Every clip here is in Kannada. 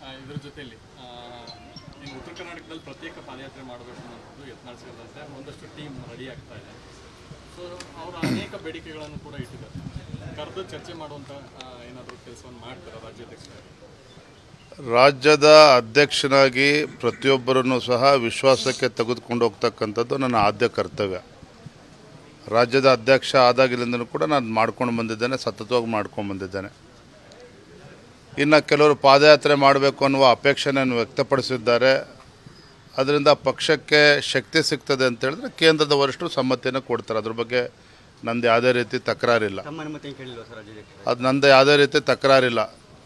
ಆ, ಇದ್ರ ಜೊತೆಯಲ್ಲಿ ಆ, ಇನ್ನು ಉತ್ತರ ಕರ್ನಾಟಕದಲ್ಲಿ ಪ್ರತ್ಯೇಕ ಪಾದಯಾತ್ರೆ ಮಾಡಬೇಕು ಅನ್ನೋದು ಯತ್ನಾಳ್ ಸೇರಿದಂತೆ ಒಂದಷ್ಟು ಟೀಮ್ ರೆಡಿ ಆಗ್ತಾ ಇದೆ ಸೊ ಅವರ ಅನೇಕ ಬೇಡಿಕೆಗಳನ್ನು ಕೂಡ ಇಟ್ಟಿದ್ದಾರೆ ಕರೆದು ಚರ್ಚೆ ಮಾಡುವಂಥ ಏನಾದರೂ ಕೆಲಸವನ್ನು ಮಾಡ್ತಾರೆ ರಾಜ್ಯಾಧ್ಯಕ್ಷರಾಗಿ ರಾಜ್ಯದ ಅಧ್ಯಕ್ಷನಾಗಿ ಪ್ರತಿಯೊಬ್ಬರನ್ನು ಸಹ ವಿಶ್ವಾಸಕ್ಕೆ ತೆಗೆದುಕೊಂಡು ಹೋಗ್ತಕ್ಕಂಥದ್ದು ನನ್ನ ಆದ್ಯ ಕರ್ತವ್ಯ ರಾಜ್ಯದ ಅಧ್ಯಕ್ಷ ಆದಾಗಿಲಿಂದನೂ ಕೂಡ ನಾನು ಮಾಡ್ಕೊಂಡು ಬಂದಿದ್ದೇನೆ ಸತತವಾಗಿ ಮಾಡ್ಕೊಂಡು ಬಂದಿದ್ದೇನೆ ಇನ್ನು ಕೆಲವರು ಪಾದಯಾತ್ರೆ ಮಾಡಬೇಕು ಅನ್ನುವ ಅಪೇಕ್ಷೆಯನ್ನು ವ್ಯಕ್ತಪಡಿಸಿದ್ದಾರೆ ಅದರಿಂದ ಪಕ್ಷಕ್ಕೆ ಶಕ್ತಿ ಸಿಗ್ತದೆ ಅಂತ ಹೇಳಿದ್ರೆ ಕೇಂದ್ರದ ವರಿಷ್ಠರು ಸಮ್ಮತಿಯನ್ನು ಕೊಡ್ತಾರೆ ಅದ್ರ ಬಗ್ಗೆ ನಂದು ಯಾವುದೇ ರೀತಿ ತಕರಾರಿಲ್ಲ ತಮ್ಮ ಅನುಮತಿ ಕೇಳಿಲ್ವಾ ಸರ್ ರಾಜ್ಯಾಧ್ಯಕ್ಷ ಅದು ನಂದು ಯಾವುದೇ ರೀತಿ ತಕರಾರಿಲ್ಲ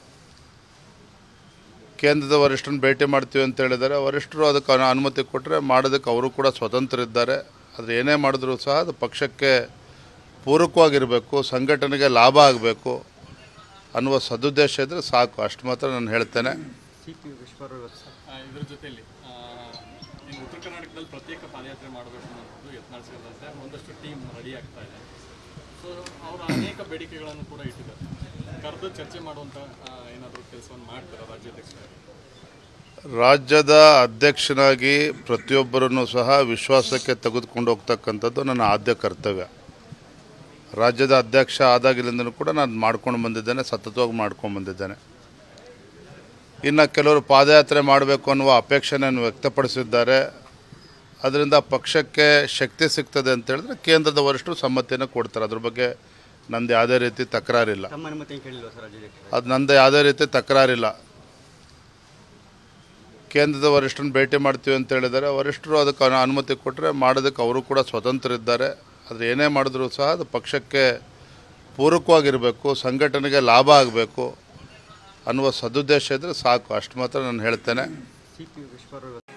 ಕೇಂದ್ರದ ವರಿಷ್ಠರನ್ನ ಭೇಟಿ ಮಾಡ್ತೀವಿ ಅಂತ ಹೇಳಿದ್ದಾರೆ ವರಿಷ್ಠರು ಅದಕ್ಕೆ ಅನು- ಅನುಮತಿ ಕೊಟ್ಟರೆ ಮಾಡೋದಕ್ಕೆ ಅವರು ಕೂಡ ಸ್ವತಂತ್ರ ಇದ್ದಾರೆ ಆದರೆ ಏನೇ ಮಾಡಿದ್ರು ಸಹ ಅದು ಪಕ್ಷಕ್ಕೆ ಪೂರಕವಾಗಿರಬೇಕು ಸಂಘಟನೆಗೆ ಲಾಭ ಆಗಬೇಕು ಅನ್ನುವ ಸದುದ್ದೇಶ ಇದ್ದರೆ ಸಾಕು ಅಷ್ಟು ಮಾತ್ರ ನಾನು ಹೇಳ್ತೇನೆ ಸಿ ಪಿ ವಿಶ್ವರೂಪ ಆ, ಇದ್ರ ಜೊತೆಯಲ್ಲಿ ಆ, ಇನ್ನು ಉತ್ತರ ಕರ್ನಾಟಕದಲ್ಲಿ ಪ್ರತ್ಯೇಕ ಪಾದಯಾತ್ರೆ ಮಾಡಬೇಕು ಅನ್ನೋದು ಯತ್ನಾಳ್ ಸೇರಿದಂತೆ ಒಂದಷ್ಟು ಟೀಮ್ ರೆಡಿ ಆಗ್ತಾ ಇದೆ ಸೊ ಅವರ ಅನೇಕ ಬೇಡಿಕೆಗಳನ್ನು ಕೂಡ ಇಟ್ಟಿದ್ದಾರೆ ಕರೆದು ಚರ್ಚೆ ಮಾಡುವಂಥ ಏನಾದರೂ ಕೆಲಸವನ್ನು ಮಾಡ್ತಾರೆ ರಾಜ್ಯಾಧ್ಯಕ್ಷರಾಗಿ ರಾಜ್ಯದ ಅಧ್ಯಕ್ಷನಾಗಿ ಪ್ರತಿಯೊಬ್ಬರನ್ನು ಸಹ ವಿಶ್ವಾಸಕ್ಕೆ ತೆಗೆದುಕೊಂಡು ಹೋಗ್ತಕ್ಕಂಥದ್ದು ನನ್ನ ಆದ್ಯ ಕರ್ತವ್ಯ ರಾಜ್ಯದ ಅಧ್ಯಕ್ಷ ಆದಾಗಿಲಿಂದನೂ ಕೂಡ ನಾನು ಮಾಡ್ಕೊಂಡು ಬಂದಿದ್ದೇನೆ ಸತತವಾಗಿ ಮಾಡ್ಕೊಂಡು ಬಂದಿದ್ದೇನೆ ಇನ್ನು ಕೆಲವರು ಪಾದಯಾತ್ರೆ ಮಾಡಬೇಕು ಅನ್ನುವ ಅಪೇಕ್ಷೆಯನ್ನು ವ್ಯಕ್ತಪಡಿಸಿದ್ದಾರೆ ಅದರಿಂದ ಪಕ್ಷಕ್ಕೆ ಶಕ್ತಿ ಸಿಗ್ತದೆ ಅಂತ ಹೇಳಿದ್ರೆ ಕೇಂದ್ರದ ವರಿಷ್ಠರು ಸಮ್ಮತಿಯನ್ನು ಕೊಡ್ತಾರೆ ಅದ್ರ ಬಗ್ಗೆ ನಂದು ಯಾವುದೇ ರೀತಿ ತಕರಾರಿಲ್ಲ ತಮ್ಮ ಅನುಮತಿ ಕೇಳಿಲ್ವಾ ಸರ್ ರಾಜ್ಯಾಧ್ಯಕ್ಷ ಅದು ನಂದು ಯಾವುದೇ ರೀತಿ ತಕರಾರಿಲ್ಲ ಕೇಂದ್ರದ ವರಿಷ್ಠರನ್ನ ಭೇಟಿ ಮಾಡ್ತೀವಿ ಅಂತ ಹೇಳಿದ್ದಾರೆ ವರಿಷ್ಠರು ಅದಕ್ಕೆ ಅನು- ಅನುಮತಿ ಕೊಟ್ಟರೆ ಮಾಡೋದಕ್ಕೆ ಅವರು ಕೂಡ ಸ್ವತಂತ್ರ ಇದ್ದಾರೆ ಆದರೆ ಏನೇ ಮಾಡಿದ್ರು ಸಹ ಅದು ಪಕ್ಷಕ್ಕೆ ಪೂರಕವಾಗಿರಬೇಕು ಸಂಘಟನೆಗೆ ಲಾಭ ಆಗಬೇಕು ಅನ್ನುವ ಸದುದ್ದೇಶ ಇದ್ದರೆ ಸಾಕು ಅಷ್ಟು ಮಾತ್ರ ನಾನು ಹೇಳ್ತೇನೆ ಸಿ ಪಿ ವಿಶ್ವರೂಪ